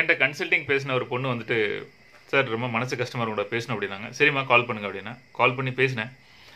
என்கிட்ட கன்சல்டிங் பேசின ஒரு பொண்ணு வந்துட்டு சார் ரொம்ப மனசு கஷ்டமாக கூட பேசணும் அப்படின்னாங்க சரிம்மா கால் பண்ணுங்க அப்படின்னா கால் பண்ணி பேசினேன்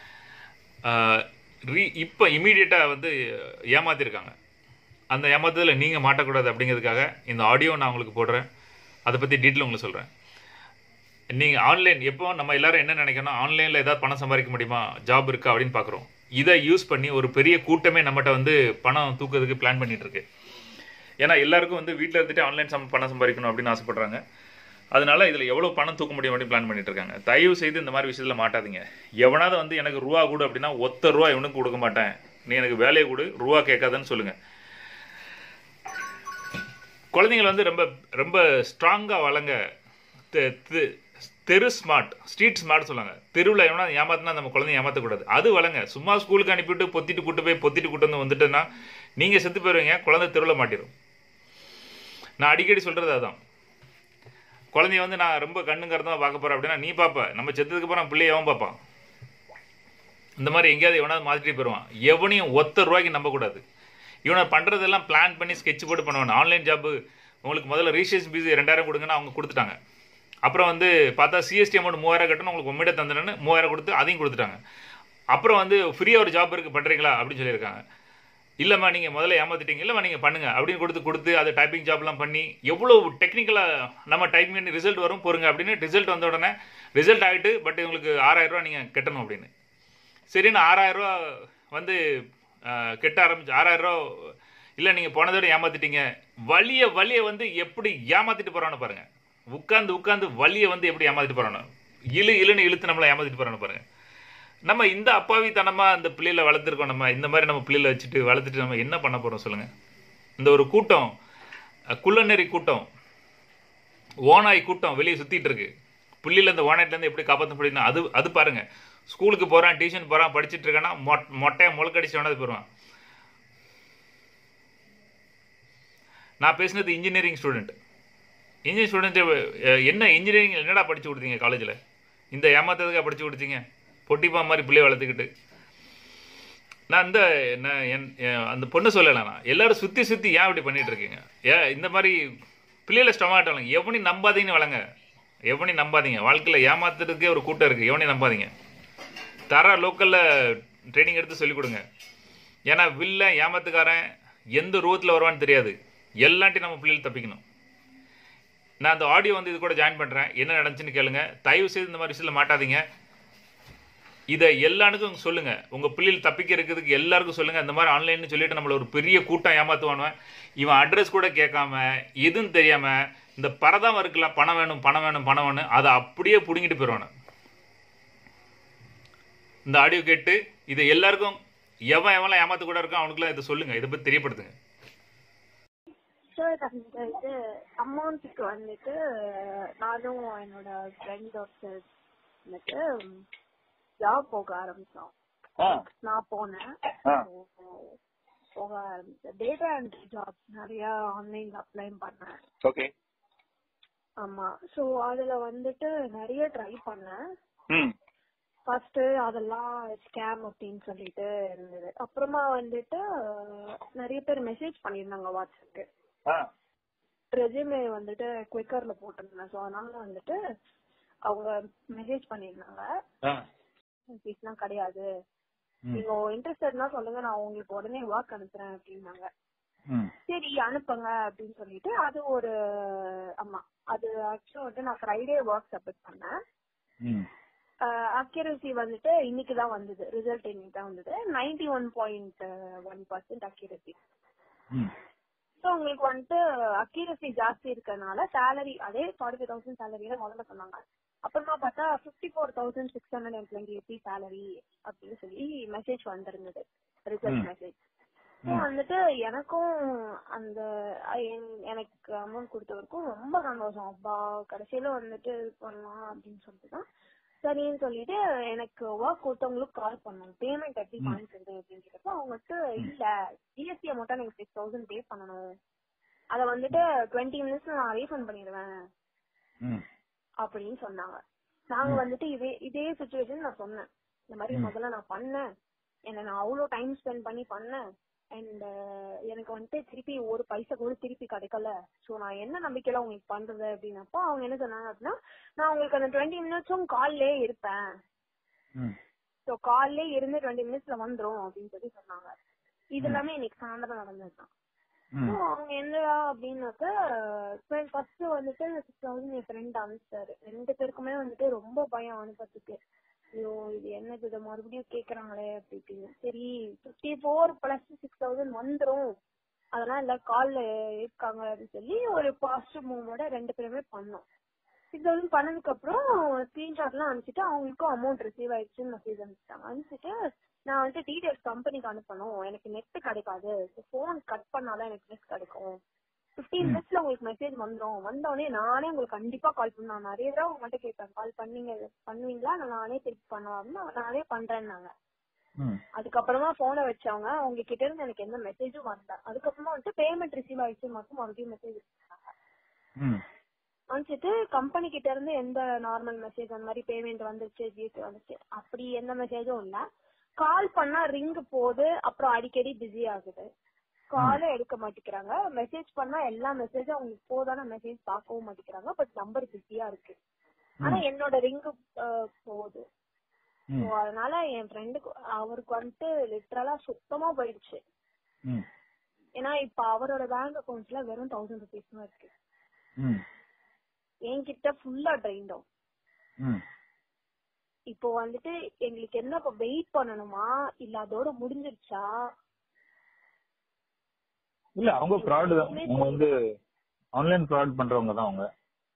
ரீ இப்போ இமீடியட்டாக வந்து ஏமாத்திருக்காங்க அந்த ஏமாத்தத்தில் நீங்கள் மாட்டக்கூடாது அப்படிங்கிறதுக்காக இந்த ஆடியோ நான் உங்களுக்கு போடுறேன் அதை பற்றி டீட்டெயில் உங்களுக்கு சொல்கிறேன் நீங்கள் ஆன்லைன் எப்போ நம்ம எல்லாரும் என்ன நினைக்கணும் ஆன்லைனில் ஏதாவது பணம் சம்பாதிக்க முடியுமா ஜாப் இருக்கா அப்படின்னு பார்க்குறோம் இதை யூஸ் பண்ணி ஒரு பெரிய கூட்டமே நம்மகிட்ட வந்து பணம் தூக்கிறதுக்கு பிளான் பண்ணிட்டு இருக்கு ஏன்னா எல்லாருக்கும் வந்து வீட்டில் இருந்துட்டு ஆன்லைன் சம் பணம் சம்பாதிக்கணும் அப்படின்னு ஆசைப்படுறாங்க அதனால இதில் எவ்வளோ பணம் தூக்க முடியும் அப்படின்னு பிளான் பண்ணிட்டு இருக்காங்க தயவு செய்து இந்த மாதிரி விஷயத்தில் மாட்டாதீங்க எவனாவது வந்து எனக்கு ரூபா கொடு அப்படின்னா ஒத்த ரூபா இவனுக்கு கொடுக்க மாட்டேன் நீ எனக்கு வேலையை கொடு ரூபா கேட்காதன்னு சொல்லுங்க குழந்தைங்களை வந்து ரொம்ப ரொம்ப ஸ்ட்ராங்காக வளங்க தெ- தெ- தெரு ஸ்மார்ட் ஸ்ட்ரீட் ஸ்மார்ட் சொல்லுவாங்க தெருவில் எவனா ஏமாத்தினா நம்ம குழந்தைங்க ஏமாற்றக்கூடாது அது வளங்க சும்மா ஸ்கூலுக்கு அனுப்பிவிட்டு பொத்திட்டு கூட்டு போய் பொத்திட்டு கூட்டு வந்து வந்துட்டுன்னா நீங்கள் செத்து போயிருவீங்க குழந்தை தெருவில் மாட்டிடும் நான் அடிக்கடி சொல்கிறது அதான் குழந்தைய வந்து நான் ரொம்ப கண்ணு கருத்தமாக பார்க்க போகிறேன் அப்படின்னா நீ பாப்ப நம்ம செத்ததுக்கு அப்புறம் பிள்ளைய எவன் பார்ப்பான் இந்த மாதிரி எங்கேயாவது எவனாவது மாற்றிட்டு போயிடுவான் எவனையும் ஒத்த ரூபாய்க்கு நம்பக்கூடாது இவனை பண்ணுறதெல்லாம் பிளான் பண்ணி ஸ்கெட்ச் போட்டு பண்ணுவான் ஆன்லைன் ஜாப்பு உங்களுக்கு முதல்ல ரிஜிஸ்ட்ரேஷன் ஃபீஸ் ரெண்டாயிரம் கொடுங்கன்னா அவங்க கொடுத்துட்டாங்க அப்புறம் வந்து பார்த்தா சிஎஸ்டி அமௌண்ட் மூவாயிரம் கட்டணும் உங்களுக்கு உண்மையிட்ட தந்துடுன்னு மூவாயிரம் கொடுத்து அதையும் கொடுத்துட்டாங்க அப்புறம் வந்து ஃப்ரீயாக ஒரு ஜாப் இருக்குது பண்ணுறீங்களா அப்படின்னு சொல்லியிருக்காங்க இல்லைம்மா நீங்கள் முதல்ல ஏமாத்திட்டீங்க இல்லைம்மா நீங்கள் பண்ணுங்க அப்படின்னு கொடுத்து கொடுத்து அது டைப்பிங் ஜாப்லாம் பண்ணி எவ்வளோ டெக்னிக்கலாக நம்ம டைப்பிங் பண்ணி ரிசல்ட் வரும் பொறுங்க அப்படின்னு ரிசல்ட் வந்த உடனே ரிசல்ட் ஆகிட்டு பட் உங்களுக்கு ஆறாயிரம் ரூபா நீங்கள் கட்டணும் அப்படின்னு சரின்னு ஆறாயிரம் ரூபா வந்து அஹ், கெட்ட ஆரம்பிச்சு ஆறாயிரம் ரூபா இல்லை நீங்கள் போனதோட ஏமாத்திட்டீங்க வலிய வலிய வந்து எப்படி ஏமாத்திட்டு போறான்னு பாருங்க உட்காந்து உட்காந்து வலிய வந்து எப்படி ஏமாத்திட்டு போறானோ இழு இழுன்னு இழுத்து நம்மளை ஏமாத்திட்டு போறான்னு பாருங்க நம்ம இந்த அப்பாவித்தனமா அந்த பிள்ளைகளை வளர்த்துருக்கோம் நம்ம இந்த மாதிரி நம்ம பிள்ளைகளை வச்சுட்டு வளர்த்துட்டு நம்ம என்ன பண்ண போறோம் சொல்லுங்க இந்த ஒரு கூட்டம் அஹ், குள்ளநெறி கூட்டம் ஓனாய் கூட்டம் வெளியே சுத்திட்டு இருக்கு புள்ளியில இந்த ஓனாயில இருந்து எப்படி காப்பாற்ற முடியும்னா அது அது பாருங்க ஸ்கூலுக்கு போறான் டியூஷன் போறான் படிச்சிட்டு இருக்கானா மொட் மொட்டையை முளக்கடிச்சு வேணாது போயிருவான் நான் பேசினது இன்ஜினியரிங் ஸ்டூடெண்ட் இன்ஜினியரிங் ஸ்டூடெண்ட் என்ன இன்ஜினியரிங் என்னடா படிச்சு கொடுத்தீங்க காலேஜில் இந்த ஏமாத்ததுக்காக படிச்சு கொடுத்தீங்க பொட்டிப்பா மாதிரி பிள்ளைய வளர்த்துக்கிட்டு நான் இந்த நான் என் என் அந்த பொண்ணு சொல்லலை நான் எல்லாரும் சுற்றி சுற்றி ஏன் இப்படி பண்ணிட்டு இருக்கீங்க ஏன் இந்த மாதிரி பிள்ளைகளை ஸ்டமாட் வளங்க எவனையும் நம்பாதீங்கன்னு வளங்க எவனையும் நம்பாதீங்க வாழ்க்கையில் ஏமாத்துறதுக்கே ஒரு கூட்டம் இருக்குது எவனையும் நம்பாதீங்க தர லோக்கலில் ட்ரைனிங் எடுத்து சொல்லிக் கொடுங்க ஏன்னா வில்ல ஏமாத்துக்காரன் எந்த ரூபத்தில் வருவான்னு தெரியாது எல்லாத்தையும் நம்ம பிள்ளைகள் தப்பிக்கணும் நான் அந்த ஆடியோ வந்து இது கூட ஜாயின் பண்ணுறேன் என்ன நடந்துச்சுன்னு கேளுங்க தயவு செய்து இந்த மாதிரி விஷயத்தில் மாட்டாதீங்க இதை எல்லாருக்கும் சொல்லுங்க உங்க பிள்ளைகள் தப்பிக்க இருக்கிறதுக்கு எல்லாருக்கும் சொல்லுங்க இந்த மாதிரி ஆன்லைன்னு சொல்லிட்டு நம்மள ஒரு பெரிய கூட்டம் ஏமாத்துவானுவன் இவன் அட்ரஸ் கூட கேட்காம எதுவும் தெரியாம இந்த பரதம் இருக்குல்ல பணம் வேணும் பணம் வேணும் பணம் வேணும் அதை அப்படியே புடுங்கிட்டு போயிடுவானு இந்த ஆடியோ கேட்டு இதை எல்லாருக்கும் எவன் எவன்லாம் ஏமாத்த கூட இருக்கான் அவனுக்குலாம் இதை சொல்லுங்க இதை பத்தி தெரியப்படுத்துங்க சார் அந்த இது அமௌண்ட்டுக்கு வந்துட்டு நானும் என்னோட ஃப்ரெண்ட் ஒருத்தர் வந்துட்டு ஜாப் போக ஆரம்பிச்சோம் ஆ நான் போனேன் ஆ. போக ஆரம்பிச்சேன் டேட்டா என்ட்ரி ஜாப் நிறைய ஆன்லைன்ல அப்ளை பண்ணேன் ஓகே ஆமா சோ அதுல வந்துட்டு நிறைய ட்ரை பண்ணேன் ம் ஃபர்ஸ்ட் அதெல்லாம் ஸ்கேம் அப்படின்னு சொல்லிட்டு இருந்தது அப்புறமா வந்துட்டு நிறைய பேர் மெசேஜ் பண்ணியிருந்தாங்க வாட்ஸ்அப்க்கு ஆ ரெஸ்யூமே வந்துட்டு குவிக்கர்ல போட்டிருந்தேன் ஸோ அதனால வந்துட்டு அவங்க மெசேஜ் பண்ணியிருந்தாங்க ஆ ஃபீஸ்லாம் கிடையாது ம். நீங்க இன்ட்ரெஸ்டட்னா சொல்லுங்க நான் உங்களுக்கு உடனே ஒர்க் அனுப்புறேன் அப்படின்னாங்க ம் சரி அனுப்புங்க அப்படின்னு சொல்லிட்டு அது ஒரு ஆமா அது ஆக்சுவலா வந்து நான் ஃப்ரைடே ஒர்க் சப்மிட் பண்ணேன் ம் அக்யூரசி வந்துட்டு இன்னைக்கு தான் வந்தது ரிசல்ட் இன்னைக்கு தான் வந்தது ninety one point one percent accuracy ம் ஸோ உங்களுக்கு வந்துட்டு அக்யூரசி ஜாஸ்தி இருக்கறனால சேலரி அதே ஃபார்ட்டி ஃபைவ் தௌசண்ட் சேலரி தான் முதல்ல சொன்னாங்க அப்புறமா பார்த்தா fifty four thousand six hundred and twenty eight salary அப்படின்னு சொல்லி மெசேஜ் வந்திருந்தது ரிசல்ட் ம். மெசேஜ் ஸோ வந்துட்டு எனக்கும் அந்த அஹ், என்- எனக்கு அமௌண்ட் கொடுத்தவருக்கும் ரொம்ப சந்தோஷம் அப்பா கடைசியில வந்துட்டு இது பண்ணலாம் அப்படின்னு சொல்லிட்டு தான் சரின்னு சொல்லிட்டு எனக்கு ஒர்க் கொடுத்தவங்களுக்கு கால் பண்ணோம் பேமெண்ட் எப்படி காமிக்கிறது அப்படின்னு கேட்டப்போ அவங்களுக்கு இல்ல ஜிஎஸ்டி அமௌண்ட்டா நீங்க சிக்ஸ் தௌசண்ட் பே பண்ணணும் அத வந்துட்டு டுவெண்ட்டி மினிட்ஸ் நான் ரீஃபண்ட் பண்ணிடுவேன் ம் அப்படின்னு சொன்னாங்க நாங்க வந்துட்டு இதே இதே சுச்சுவேஷன் நான் சொன்னேன் இந்த மாதிரி முதல்ல நான் பண்ணேன் என்ன நான் அவ்வளவு டைம் ஸ்பெண்ட் பண்ணி பண்ணேன் அண்ட் எனக்கு வந்துட்டு திருப்பி ஒரு பைசா கூட திருப்பி கிடைக்கல சோ நான் என்ன நம்பிக்கையில உங்களுக்கு பண்றது அப்படின்னப்போ அவங்க என்ன சொன்னாங்க அப்படின்னா நான் உங்களுக்கு அந்த டுவெண்ட்டி மினிட்ஸும் கால்லே இருப்பேன் ம் சோ கால்லே இருந்து டுவெண்ட்டி மினிட்ஸ்ல வந்துரும் அப்படின்னு சொல்லி சொன்னாங்க இது எல்லாமே இன்னைக்கு சாயந்தரம் நடந்ததுதான் ம் So, அவங்க என்னடா அப்படின்னாக்க ஃபர்ஸ்ட் வந்துட்டு சிக்ஸ் தௌசண்ட் என் ஃப்ரெண்ட் அனுப்பிச்சாரு ரெண்டு பேருக்குமே வந்துட்டு ரொம்ப பயம் அனுப்புறதுக்கு ஐயோ இது என்னது இதை மறுபடியும் கேக்குறாங்களே அப்படி இப்படின்னு சரி fifty four plus six thousand வந்துரும் அதெல்லாம் இல்ல கால்ல இருக்காங்க அப்படின்னு சொல்லி ஒரு பாசிட்டிவ் மூவோட ரெண்டு பேருமே பண்ணோம் சிக்ஸ் தௌசண்ட் பண்ணதுக்கு அப்புறம் ஸ்கிரீன்ஷாட் எல்லாம் அனுப்பிச்சிட்டு அவங்களுக்கும் அமௌண்ட் ரிசீவ் ஆயிடுச்சுன்னு மெசேஜ் அனுப்பிச்சிட்டாங்க அனுப்பிச்சிட்டு நான் வந்துட்டு டீடைல்ஸ் கம்பெனிக்கு அனுப்பணும் எனக்கு நெட் கிடைக்காது போன் கட் பண்ணாதான் எனக்கு நெட் கிடைக்கும் பிப்டீன் மினிட்ஸ்ல உங்களுக்கு மெசேஜ் வந்துரும் வந்தோடனே நானே உங்களுக்கு கண்டிப்பா கால் பண்ண நான் நிறைய தடவை உங்கள்கிட்ட கேட்பேன் கால் பண்ணீங்க பண்ணுவீங்களா நான் நானே திருப்பி பண்ணுவேன் நானே பண்றேன்னாங்க ம் அதுக்கப்புறமா போனை வச்சவங்க அவங்க கிட்ட இருந்து எனக்கு எந்த மெசேஜும் வரல அதுக்கப்புறமா வந்துட்டு பேமெண்ட் ரிசீவ் ஆயிடுச்சு மட்டும் மறுபடியும் மெசேஜ் ம் அனுப்பிச்சிட்டு கம்பெனி கிட்ட இருந்து எந்த நார்மல் மெசேஜ் அந்த மாதிரி பேமெண்ட் வந்துருச்சு ஜிஎஸ்டி வந்துச்சு அப்படி எந்த மெசேஜும் இல்ல கால் பண்ணா ரிங் போகுது அப்புறம் அடிக்கடி பிஸி ஆகுது காலே எடுக்க மாட்டேங்கிறாங்க மெசேஜ் பண்ணா எல்லா மெசேஜும் அவங்களுக்கு போதான மெசேஜ் பார்க்கவும் மாட்டேங்கிறாங்க பட் நம்பர் பிஸியா இருக்கு ஆனா என்னோட ரிங் போகுது ம் So, அதனால என் ஃப்ரெண்டுக்கு அவருக்கு வந்துட்டு லிட்டரலா சுத்தமா போயிடுச்சு ம் ஏன்னா இப்ப அவரோட பேங்க் அக்கௌண்ட்ஸ்ல வெறும் தௌசண்ட் ருபீஸ் தான் இருக்கு ம் என்கிட்ட ஃபுல்லா ட்ரெயின் டவுன் ம் இப்போ வந்துட்டு எங்களுக்கு என்ன இப்ப வெயிட் பண்ணணுமா இல்ல அதோட முடிஞ்சிருச்சா இல்ல அவங்க ஃப்ராடு தான் அவங்க வந்து ஆன்லைன் ஃப்ராட் பண்றவங்க தான் அவங்க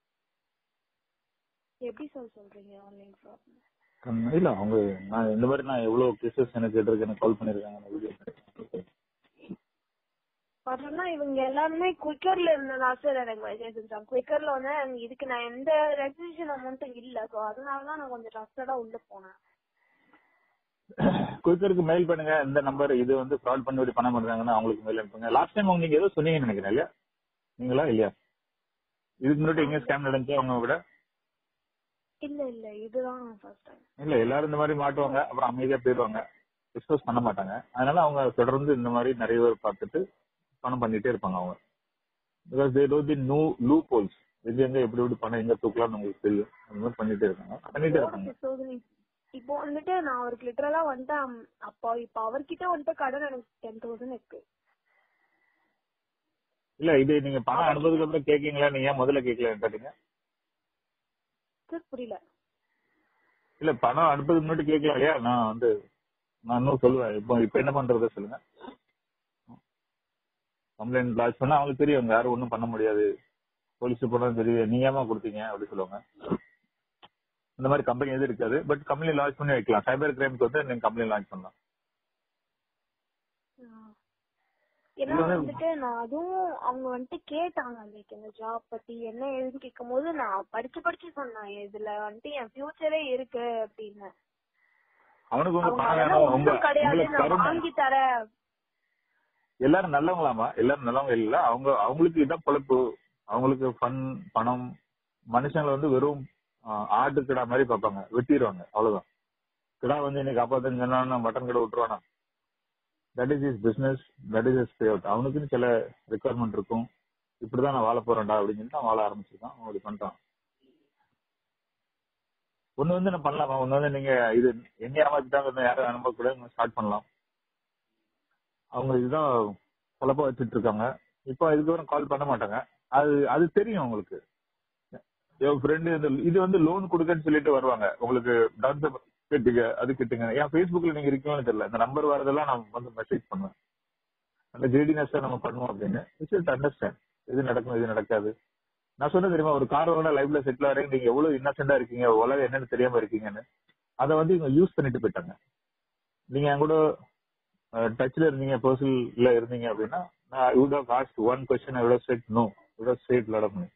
எப்படி சார் சொல்றீங்க ஆன்லைன் ஃப்ராட் கண்ணு- இல்ல அவங்க நான் இந்த மாதிரி நான் எவ்வளவு கேசஸ் எனக்கு கேட்டிருக்கேன் எனக்கு கால் பண்ணிருக்காங்க நான் video பண்ணிருக்கேன். பார்த்தோம்னா இவங்க எல்லாருமே குவிக்கர்ல இருந்ததா சார் எனக்கு மெசேஜ் செஞ்சாங்க குவிக்கர்ல வந்து எனக்கு இதுக்கு நான் எந்த ரெஜிஸ்ட்ரேஷன் அமௌண்ட்டும் இல்ல சோ அதனாலதான் நான் கொஞ்சம் ட்ரஸ்டடா உள்ள போனேன் குயிக்கருக்கு மெயில் பண்ணுங்க இந்த நம்பர் இது வந்து ஃப்ராட் பண்ணி இப்படி பணம் பண்றாங்கன்னா அவங்களுக்கு மெயில் அனுப்புங்க லாஸ்ட் டைம் அவங்க நீங்க ஏதோ சொன்னீங்கன்னு நினைக்கிறேன் இல்லையா நீங்களா இல்லையா இதுக்கு முன்னாடி எங்க ஸ்கேம் நடந்துச்சு அவங்க விட இல்ல இல்ல இதுதான் ஃபர்ஸ்ட் டைம் இல்ல எல்லாரும் இந்த மாதிரி மாட்டுவாங்க அப்புறம் அமைதியா போயிடுவாங்க டிஸ்கஸ் பண்ண மாட்டாங்க அதனால அவங்க தொடர்ந்து இந்த மாதிரி நிறைய பேர் பார்த்துட்டு பணம் பண்ணிட்டே இருப்பாங்க அவங்க பிகாஸ் தே டோ தி நூ லூ போல்ஸ் எங்க எங்க எப்படி எப்படி பணம் எங்க தூக்கலாம்னு உங்களுக்கு தெரியும் அந்த மாதிரி பண்ணிட்டே இருக்காங்க பண்ணிட்டே இருக்காங்க இப்போ வந்துட்டு நான் அவருக்கு லிட்டரலா வந்துட்டு அம்- அப்போ இப்ப அவர்கிட்ட வந்துட்டு கடன் எனக்கு டென் தௌசண்ட் இருக்கு இல்ல இது நீங்க பணம் அனுப்புறதுக்கு அப்புறம் கேக்கீங்களா நீங்க ஏன் முதல்ல கேட்கல கேட்டீங்க சார் புரியல இல்ல பணம் அனுப்புறதுக்கு முன்னாடி கேட்கலாம் இல்லையா நான் வந்து நான் இன்னும் சொல்லுவேன் இப்போ இப்போ என்ன பண்றத சொல்லுங்க கம்ப்ளைண்ட் லாட்ச் பண்ணா அவங்களுக்கு தெரியும் இங்க யாரும் ஒன்றும் பண்ண முடியாது போலீஸ் போனாலும் தெரியும் நீங்க ஏமா கொடுத்தீங்க அப்படி சொல்லுவாங்க இந்த மாதிரி கம்பெனி எதுவும் இருக்காது பட் கம்பெனி லான்ச் பண்ணி வைக்கலாம் சைபர் கிரைம்க்கு வந்து நீங்க கம்பெனி லான்ச் பண்ணலாம் ஏன்னா இது வந்து- வந்துட்டு நான் அதுவும் அவங்க வந்துட்டு கேட்டாங்க லைக் இந்த ஜாப் பத்தி என்ன ஏதுன்னு கேட்கும் போது நான் படிச்சு படிச்சு சொன்னேன் இதுல வந்துட்டு என் ஃபியூச்சரே இருக்கு அப்படின்னு அவனுக்கு வந்து அவங்க பணம் அதெல்லாம் வேணும் உங்க ஒண்ணும் கிடையாது உங்களுக்கு நான் கருணை வாங்கி தரேன் எல்லாரும் நல்லவங்களாமா எல்லாரும் நல்லவங்க இல்ல அவங்க அவங்களுக்கு இதான் பொழப்பு அவங்களுக்கு ஃபன் பணம் மனுஷங்களை வந்து வெறும் ஆஹ், ஆட்டு கிடா மாதிரி பார்ப்பாங்க வெட்டிடுவாங்க அவ்வளவுதான் கிடா வந்து இன்னைக்கு காப்பாத்துன்னு சொன்னா மட்டன் கடை விட்டுருவானா that is is business that is is pay out அவனுக்குன்னு சில ரெக்குவயர்மெண்ட் இருக்கும் இப்படிதான் நான் வாழ போறேன்டா அப்படின்னு சொல்லிட்டு அவன் வாழ ஆரம்பிச்சிருக்கான் அவன் அப்படி பண்றான் ஒண்ணு வந்து நான் பண்ணலாமா ஒண்ணு வந்து நீங்க இது என்ன ஏமாத்திட்டாங்க யாரும் அனுப்ப கூட ஸ்டார்ட் பண்ணலாம் அவங்க இதுதான் குழப்பம் வச்சுட்டு இருக்காங்க இப்போ இதுக்கப்புறம் கால் பண்ண மாட்டாங்க அது அது தெரியும் உங்களுக்கு என் ஃப்ரெண்டு இந்த இது வந்து லோன் கொடுக்கன்னு சொல்லிட்டு வருவாங்க உங்களுக்கு டவுன் பேமெண்ட் கட்டுங்க அது கட்டுங்க என் ஃபேஸ்புக்ல நீங்க இருக்கீங்கன்னு தெரியல இந்த நம்பர் வரதெல்லாம் நான் வந்து மெசேஜ் பண்ணுவேன் அந்த ஜெடினஸ் நம்ம பண்ணுவோம் அப்படின்னு அண்டர்ஸ்டாண்ட் இது நடக்கும் இது நடக்காது நான் சொன்னது தெரியுமா ஒரு காரோட லைஃப்ல செட்டில் ஆகிறீங்க நீங்க எவ்வளவு இன்னசென்டா இருக்கீங்க உலகம் என்னன்னு தெரியாம இருக்கீங்கன்னு அதை வந்து இவங்க யூஸ் பண்ணிட்டு போயிட்டாங்க நீங்க என் கூட டச்ல இருந்தீங்க பர்சனல்ல இருந்தீங்க அப்படின்னா நான் would have asked one question I would said no would have said lot of money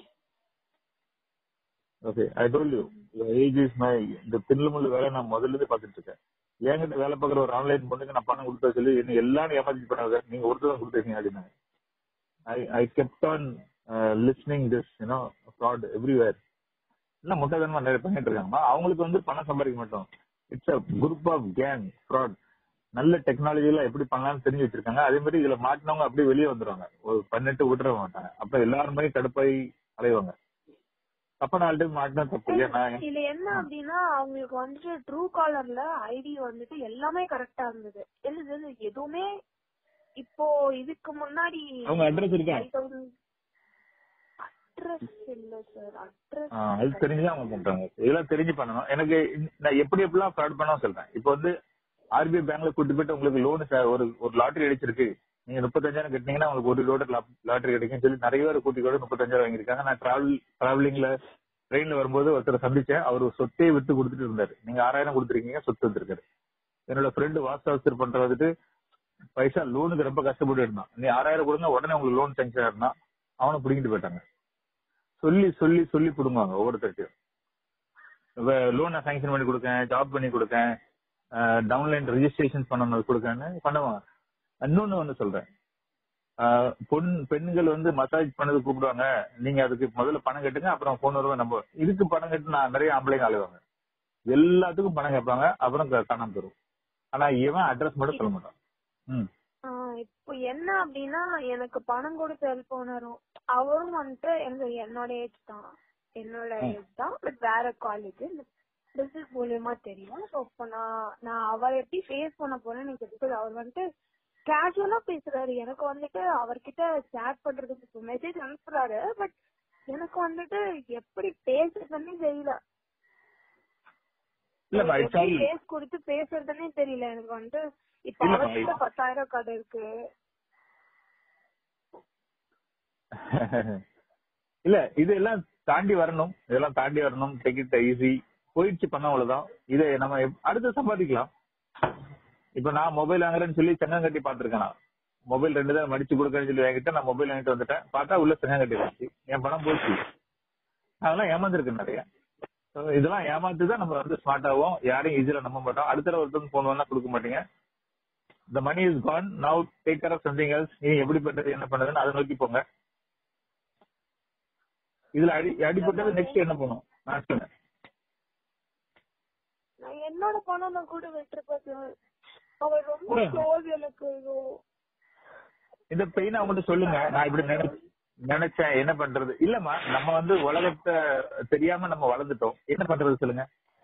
okay I told you age is my இந்த தில்லுமுள்ளு வேலை நான் முதல்ல இருந்து பாத்துட்டு இருக்கேன் என்கிட்ட வேலை பார்க்குற ஒரு ஆன்லைன் பொண்ணுக்கு நான் பணம் கொடுத்தா சொல்லி என்ன எல்லாரும் ஏமாத்தி பண்ணாங்க நீங்க ஒருத்தர் தான் கொடுத்துருக்கீங்க அப்படின்னாங்க I I kept on listening this you know fraud everywhere என்ன முட்டைத்தனமா நிறைய பண்ணிட்டு இருக்காங்கம்மா அவங்களுக்கு வந்து பணம் சம்பாதிக்க மாட்டோம் it's a group of gang fraud நல்ல டெக்னாலஜில எப்படி பண்ணலாம்னு தெரிஞ்சு வச்சிருக்காங்க அதே மாதிரி இதுல மாட்டினவங்க அப்படியே வெளியே வந்துருவாங்க ஒரு பண்ணிட்டு விட்டுற மாட்டாங்க அப்ப எல்லாருமே கடுப்பாய் அலைவாங்க அப்ப நாலு டைம் மாட்டினா தப்பு ஏன்னா இதுல என்ன அப்படின்னா அவங்களுக்கு வந்துட்டு ட்ரூ காலர்ல ஐடி வந்துட்டு எல்லாமே கரெக்டா இருந்தது என்னது எதுவுமே இப்போ இதுக்கு முன்னாடி அவங்க அட்ரஸ் இருக்கா அட்ரஸ் இல்ல சார் அட்ரஸ் ஆ, அது தெரிஞ்சுதான் அவங்க பண்றாங்க இதெல்லாம் தெரிஞ்சு பண்ணணும் எனக்கு இந்த- நான் எப்படி எப்படிலாம் ஃப்ராட் பண்ண சொல்றேன் இப்போ வந்து ஆர்பிஐ பேங்க்ல கூட்டு போயிட்டு உங்களுக்கு லோன் ஒரு ஒரு லாட்டரி அடிச்சிருக்கு நீங்க முப்பத்தஞ்சாயிரம் கட்டினீங்கன்னா உங்களுக்கு ஒரு லோடு லாட்டரி கிடைக்கும் சொல்லி நிறைய பேர் கூட்டி கூட முப்பத்தஞ்சாயிரம் வாங்கியிருக்காங்க நான் டிராவல் டிராவலிங்ல ட்ரெயின்ல வரும்போது ஒருத்தர் சந்திச்சேன் அவர் சொத்தையே வித்து கொடுத்துட்டு இருந்தாரு நீங்க ஆறாயிரம் கொடுத்துருக்கீங்க சொத்து வந்திருக்காரு என்னோட ஃப்ரெண்டு வாஸ்தாவஸ்தர் பண்ற வந்துட்டு பைசா லோனுக்கு ரொம்ப கஷ்டப்பட்டு இருந்தான் நீ ஆறாயிரம் கொடுங்க உடனே உங்களுக்கு லோன் சேங்ஷன் ஆயிருந்தா அவனை பிடிங்கிட்டு போயிட்டாங்க சொல்லி சொல்லி சொல்லி பிடுங்குவாங்க ஒவ்வொருத்தருக்கும் லோனை சாங்ஷன் பண்ணி கொடுக்கேன் ஜாப் பண்ணி கொடுக்கேன் டவுன்லைன் ரெஜிஸ்ட்ரேஷன் பண்ணணும் கொடுக்கேன்னு பண்ணுவாங்க இன்னொன்னு வந்து சொல்றேன் அஹ், பொன் பெண்கள் வந்து மசாஜ் பண்ணது கூப்பிடுவாங்க நீங்க அதுக்கு முதல்ல பணம் கட்டுங்க அப்புறம் போன் வருவேன் நம்ம இதுக்கு பணம் கட்டு நான் நிறைய ஆம்பளைங்க அழுவாங்க எல்லாத்துக்கும் பணம் கேட்பாங்க அப்புறம் க- காணாம போயிரும் ஆனா இவன் அட்ரஸ் மட்டும் சொல்ல மாட்டான் ம் ஆஹ் இப்போ என்ன அப்படின்னா எனக்கு பணம் கொடுத்த ஹெல்ப் ஓனரும் அவரும் வந்துட்டு எனக்கு என்னோட ஏஜ் தான் என்னோட ஏஜ் தான் பட் வேற காலேஜ் பிசினஸ் மூலியமா தெரியும் ஸோ இப்போ நான் நான் அவரை எப்படி ஃபேஸ் பண்ண போறேன்னு எனக்கு தெரியுது அவர் வந்துட்டு கேஷுவலா பேசுறாரு எனக்கு வந்துட்டு அவர்கிட்ட சேட் பண்றதுக்கு இப்போ மெசேஜ் அனுப்புறாரு பட் எனக்கு வந்துட்டு எப்படி பேசுறதுன்னே தெரியல இல்லம்மா இட்ஸ் ஆல் பேஸ் கொடுத்து பேசுறதுன்னே தெரியல எனக்கு வந்துட்டு இப்ப இல்லம்மா, அவர்கிட்ட பத்தாயிரம் கடை இருக்கு இல்ல இதெல்லாம் தாண்டி வரணும் இதெல்லாம் தாண்டி வரணும் டேக் இட் ஈஸி போயிடுச்சு பண்ண அவ்வளவுதான் இதை நம்ம எப்- அடுத்து சம்பாதிக்கலாம் இப்ப நான் மொபைல் வாங்குறேன்னு சொல்லி சங்கம் கட்டி பாத்துருக்கேன் நான் மொபைல் ரெண்டு தான் மடிச்சு கொடுக்கறேன்னு சொல்லி வாங்கிட்டு நான் மொபைல் வாங்கிட்டு வந்துட்டேன் பார்த்தா உள்ள சங்கம் கட்டி இருந்துச்சு என் பணம் போச்சு அதெல்லாம் ஏமாந்துருக்கு நிறைய So, இதெல்லாம் ஏமாத்து தான் நம்ம வந்து ஸ்மார்ட் ஆகும் யாரையும் ஈஸியா நம்ப மாட்டோம் அடுத்த தடவை ஒருத்தவங்க போன் வேணா கொடுக்க மாட்டீங்க the money is gone now take care of something else நீ எப்படி பண்றது என்ன பண்றதுன்னு அதை நோக்கி போங்க இதுல அடி அடிப்பட்டது நெக்ஸ்ட் என்ன பண்ணும் நான் சொன்னேன் நான் என்னோட பணம் நான் கூட விட்டுருப்பேன் சார் அவர் ரொம்ப ம். க்ளோஸ் எனக்கு ஐயோ. இந்த பெயின் அவங்கள்ட்ட சொல்லுங்க நான் இப்படி நினை நினைச்சேன் என்ன பண்றது இல்லம்மா நம்ம வந்து உலகத்தை தெரியாம நம்ம வளர்ந்துட்டோம் என்ன பண்றது சொல்லுங்க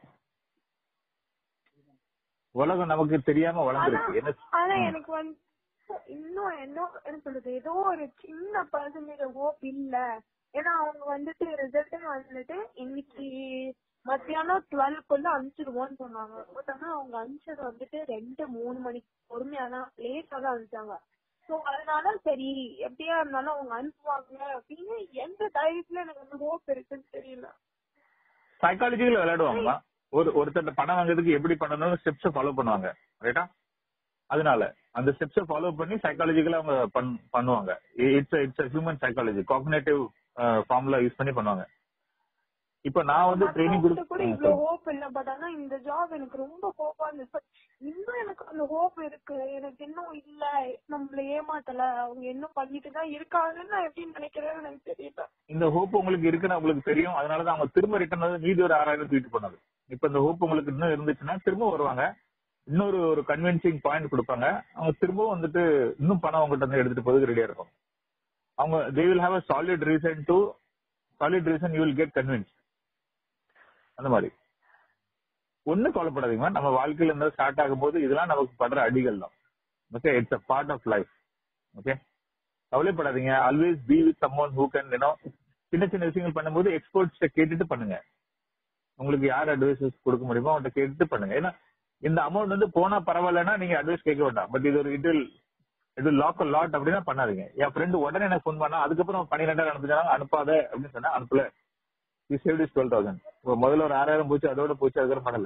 உலகம் நமக்கு தெரியாம வளர்ந்துருக்கு என்ன ஆனா எனக்கு வந்து இன்னும் என்ன என்ன சொல்றது ஏதோ ஒரு சின்ன பர்சன்டேஜ் ஹோப் இல்ல ஏன்னா அவங்க வந்துட்டு ரிசல்ட் வந்துட்டு இன்னைக்கு மத்தியானம் டுவெல்க்குள்ள அனுப்பிச்சிடுவோம்னு சொன்னாங்க பட் ஆனா அவங்க அனுப்பிச்சது வந்துட்டு ரெண்டு மூணு மணிக்கு பொறுமையா தான் லேட்டா தான் அனுப்பிச்சாங்க சோ அதனால சரி எப்படியா இருந்தாலும் அவங்க அனுப்புவாங்க அப்படின்னு எந்த தைரியத்துல எனக்கு வந்து ஹோப் இருக்குன்னு தெரியல சைக்காலஜிக்கல விளையாடுவாங்கம்மா ஒரு ஒருத்தர் பணம் வாங்குறதுக்கு எப்படி பண்ணணும்னு ஸ்டெப்ஸ் ஃபாலோ பண்ணுவாங்க ரைட்டா அதனால அந்த ஸ்டெப்ஸ் ஃபாலோ பண்ணி சைக்காலஜிக்கலா அவங்க பண்- பண்ணுவாங்க it's it's human psychology cognitive formula use பண்ணி பண்ணுவாங்க இப்ப நான் வந்து ட்ரைனிங் மத்தவங்ககிட்ட கூட கொடுத்து இவ்வளவு ஹோப் இல்ல பட் ஆனா இந்த ஜாப் எனக்கு ரொம்ப ஹோப்பா இருந்துச்சு But இன்னும் எனக்கு அந்த ஹோப் இருக்கு எனக்கு இன்னும் இல்ல நம்மள ஏமாத்தல அவங்க இன்னும் பண்ணிட்டு தான் இருக்காங்கன்னு நான் எப்படி நினைக்கிறேன்னு எனக்கு தெரியல இந்த ஹோப் உங்களுக்கு இருக்குன்னு உங்களுக்கு தெரியும் அதனாலதான் அவங்க திரும்ப ரிட்டர்ன் வந்து மீதி ஒரு ஆறாயிரம் தூக்கிட்டு போனது இப்ப இந்த ஹோப் உங்களுக்கு இன்னும் இருந்துச்சுன்னா திரும்ப வருவாங்க இன்னொரு ஒரு கன்வின்சிங் பாயிண்ட் கொடுப்பாங்க அவங்க திரும்பவும் வந்துட்டு இன்னும் பணம் அவங்ககிட்ட இருந்து எடுத்துட்டு போறதுக்கு ரெடியா இருக்கும் அவங்க they will have a solid reason to solid reason you will get convince அந்த மாதிரி ஒண்ணு கவலைப்படாதீங்க நம்ம வாழ்க்கையில இருந்து ஸ்டார்ட் ஆகும்போது இதெல்லாம் நமக்கு படுற அடிகள் தான் okay it's a part of life okay கவலைப்படாதீங்க always be with someone who can you know சின்ன சின்ன விஷயங்கள் பண்ணும்போது எக்ஸ்பர்ட்ஸ் கேட்டுட்டு பண்ணுங்க உங்களுக்கு யார் அட்வைசஸ் கொடுக்க முடியுமோ அவன்கிட்ட கேட்டுட்டு பண்ணுங்க ஏன்னா இந்த அமௌண்ட் வந்து போனா பரவாயில்லன்னா நீங்க அட்வைஸ் கேட்க வேண்டாம் பட் இது ஒரு it will it will lock lot அப்படின்னா பண்ணாதீங்க என் ஃப்ரெண்டு உடனே எனக்கு ஃபோன் பண்ணா அதுக்கப்புறம் பன்னிரெண்டாயிரம் அனுப்பிச்சாங்க அனுப்பாத அப்படின்னு சொன்னா அனுப்பல you save is twelve thousand முதல்ல ஒரு ஆறாயிரம் போச்சு அதோட போச்சு அதுக்கப்புறம் பண்ணல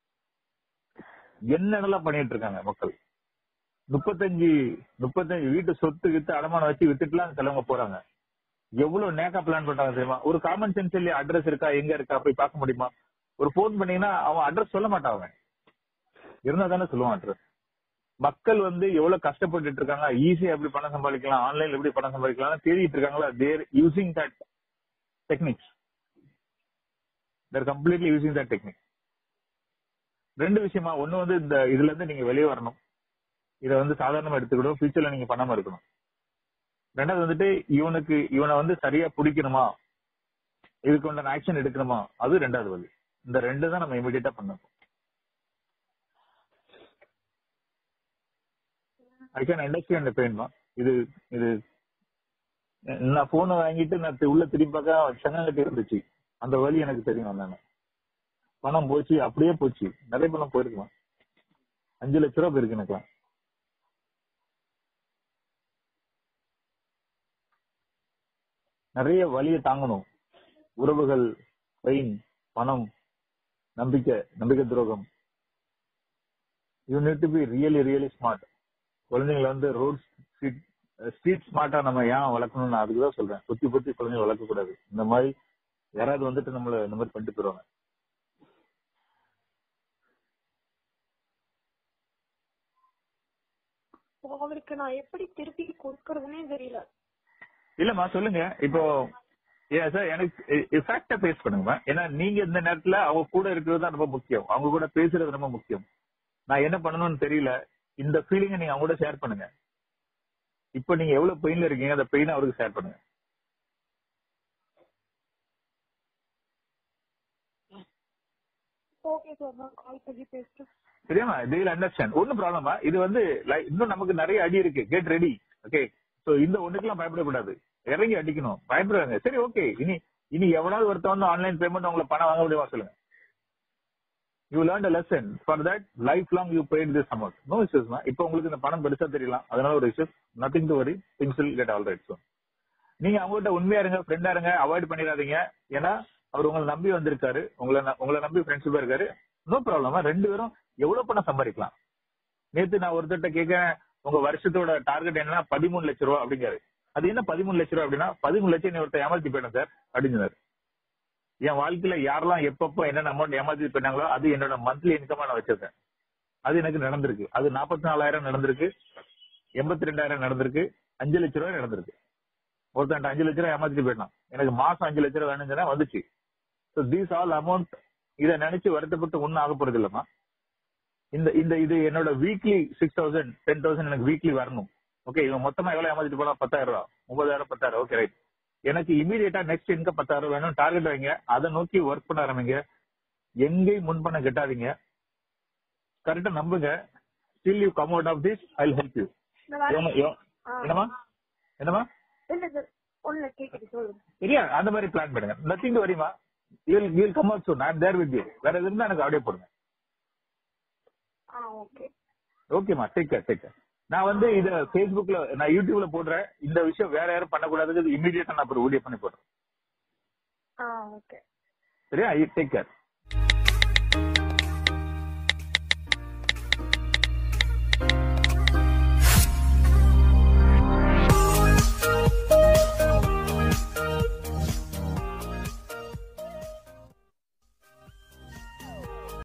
என்னென்னலாம் பண்ணிட்டு இருக்காங்க மக்கள் முப்பத்தஞ்சு முப்பத்தஞ்சு வீட்டு சொத்து வித்து அடமானம் வச்சு வித்துட்டுலாம் சிலவங்க போறாங்க எவ்வளவு நேக்கா பிளான் பண்றாங்க தெரியுமா ஒரு காமன் சென்ஸ் இல்லையா அட்ரஸ் இருக்கா எங்க இருக்கா போய் பார்க்க முடியுமா ஒரு போன் பண்ணீங்கன்னா அவன் அட்ரஸ் சொல்ல மாட்டான் அவன் இருந்தா தானே சொல்லுவான் அட்ரஸ் மக்கள் வந்து எவ்வளவு கஷ்டப்பட்டுட்டு இருக்காங்க ஈஸியா எப்படி பணம் சம்பாதிக்கலாம் ஆன்லைன்ல எப்படி பணம் சம்பாதிக்கலாம் தேடிட்டு இருக்காங்களா they're using that techniques they're completely using that technique ரெண்டு விஷயமா ஒண்ணு வந்து இந்த இதுல இருந்து நீங்க வெளியே வரணும் இதை வந்து சாதாரணமா எடுத்துக்கிடும் ஃபியூச்சர்ல நீங்க பண்ணாம இருக்கணும் ரெண்டாவது வந்துட்டு இவனுக்கு இவனை வந்து சரியா பிடிக்கணுமா இதுக்கு உண்டான ஆக்ஷன் எடுக்கணுமா அது ரெண்டாவது வழி இந்த ரெண்டு தான் நம்ம இமீடியட்டா பண்ணணும் ஐ கேன் அண்டர்ஸ்டாண்ட் பெயின் தான் இது இது நான் போனை வாங்கிட்டு நான் தி- உள்ள திரும்பி பார்க்க செங்கங்கட்டி இருந்துச்சு அந்த வழி எனக்கு தெரியும் நான் பணம் போச்சு அப்படியே போச்சு நிறைய பணம் போயிருக்கலாம் அஞ்சு லட்ச ரூபா போயிருக்கு எனக்குலாம் நிறைய வழியை தாங்கணும் உறவுகள் பெயின் பணம் நம்பிக்கை நம்பிக்கை துரோகம் you need to be really really smart குழந்தைங்களை வந்து ரோட் ஸ்ட்ரீட் ஸ்ட்ரீட் ஸ்மார்ட்டா நம்ம ஏன் வளர்க்கணும்னு நான் அதுக்கு தான் சொல்றேன் குத்தி குத்தி குழந்தைங்க வளர்க்க கூடாது இந்த மாதிரி யாராவது வந்துட்டு நம்மள இந்த மாதிரி பண்ணிட்டு போயிருவாங்க அவருக்கு நான் எப்படி திருப்பி கொடுக்கறதுனே தெரியல இல்லம்மா சொல்லுங்க இப்போ ஏன் சார் எனக்கு ஃபேக்டா பேஸ் பண்ணுங்கம்மா ஏன்னா நீங்க இந்த நேரத்துல அவங்க கூட இருக்கிறது தான் ரொம்ப முக்கியம் அவங்க கூட பேசுறது ரொம்ப முக்கியம் நான் என்ன பண்ணணும்னு தெரியல இந்த ஃபீலிங்கை நீங்க அவங்க கூட ஷேர் பண்ணுங்க இப்போ நீங்க எவ்வளவு பெயின்ல இருக்கீங்க அந்த பெயினை அவருக்கு ஷேர் பண்ணுங்க ஓகே சார் நான் கால் பண்ணி பேசுறேன் சரியாமா தில் அண்டர்ஸ்டாண்ட் ஒன்னும் ப்ராப்ளமா இது வந்து like, இன்னும் நமக்கு நிறைய அடி இருக்கு கெட் ரெடி ஓகே சோ இந்த ஒண்ணுக்கெல்லாம் பயப்படக்கூடாது இறங்கி அடிக்கணும் பயப்படுறாங்க சரி ஓகே இனி இனி எவனாவது ஒருத்தன் வந்து ஆன்லைன் பேமெண்ட் உங்களை பணம் வாங்க முடியுமா சொல்லுங்க you learn a lesson for that life long you paid this amount no issues இப்போ உங்களுக்கு இந்த பணம் பெருசா தெரியலாம் அதனால ஒரு issues nothing to worry things will get all right நீங்க அவங்ககிட்ட உண்மையா இருங்க ஃப்ரெண்டா இருங்க அவாய்ட் பண்ணிடாதீங்க ஏன்னா அவர் உங்களை நம்பி வந்திருக்காரு உங்களை ந- உங்களை நம்பி ஃப்ரெண்ட்ஷிப்பா இருக்காரு நோ ப்ராப்ளமா ரெண்டு பேரும் எவ்வளவு பணம் சம்பாதிக்கலாம் நேத்து நான் ஒருத்தர்ட்ட கேட்கறேன் உங்க வருஷத்தோட டார்கெட் என்னன்னா பதிமூணு லட்ச ரூபா அப்படிங்காரு அது என்ன பதிமூணு லட்ச ரூபா அப்படின்னா பதிமூணு லட்சம் நீ ஒருத்தர் ஏமாத்தி போயிட்டேன் சார் அப்படின்னு என் வாழ்க்கையில யாரெல்லாம் எப்பப்போ என்னென்ன அமௌண்ட் ஏமாத்தி போயிட்டாங்களோ அது என்னோட மந்த்லி இன்கமா நான் வச்சிருக்கேன் அது எனக்கு நடந்திருக்கு அது நாற்பத்தி நாலாயிரம் நடந்திருக்கு எண்பத்தி ரெண்டாயிரம் நடந்திருக்கு அஞ்சு லட்ச ரூபாய் நடந்திருக்கு ஒருத்தன் அஞ்சு லட்ச ரூபாய் ஏமாத்திட்டு போயிட்டான் எனக்கு மாசம் அஞ்சு லட்ச ரூபாய் வேணுங்கன்னா வந்துச்சு ஸோ தீஸ் ஆல் அமௌண்ட் இதை நினைச்சு வருத்தப்பட்டு ஒன்னும் ஆக போறது இல்லம்மா இந்த இந்த இது என்னோட weekly six thousand ten thousand எனக்கு வீக்லி வரணும் ஓகே இவன் மொத்தமா எவ்வளவு ஏமாத்திட்டு போனா பத்தாயிரம் ரூபா ஒன்பதாயிரம் பத்தாயிரம் ஓகே ரைட் எனக்கு இமீடியட்டா நெக்ஸ்ட் இன்கம் பத்தாயிரம் ரூபா வேணும் டார்கெட் வைங்க அதை நோக்கி ஒர்க் பண்ண ஆரம்பிங்க எங்கேயும் முன்பண கட்டாதீங்க கரெக்டா நம்புங்க still you come out of this I help you இந்த வேலை- ஆ. என்னமா என்னமா இல்ல சார் ஒண்ணு கேக்குது சொல்லுங்க சரியா அந்த மாதிரி பிளான் பண்ணுங்க நத்திங் டு வரிமா you'll you'll come out soon I there with you வேற எது இருந்தா எனக்கு ஆடியோ போடுங்க ஆ ஓகே ஓகேமா டேக் கேர் டேக் கேர் நான் வந்து இத Facebookல நான் யூடியூப்ல போடுறேன் இந்த விஷயம் வேற யாரும் பண்ணக்கூடாதுக்கு இமீடியட்டா நான் அப்புறம் வீடியோ பண்ணி போடுறேன் ஆ ஓகே சரியா டேக் கேர்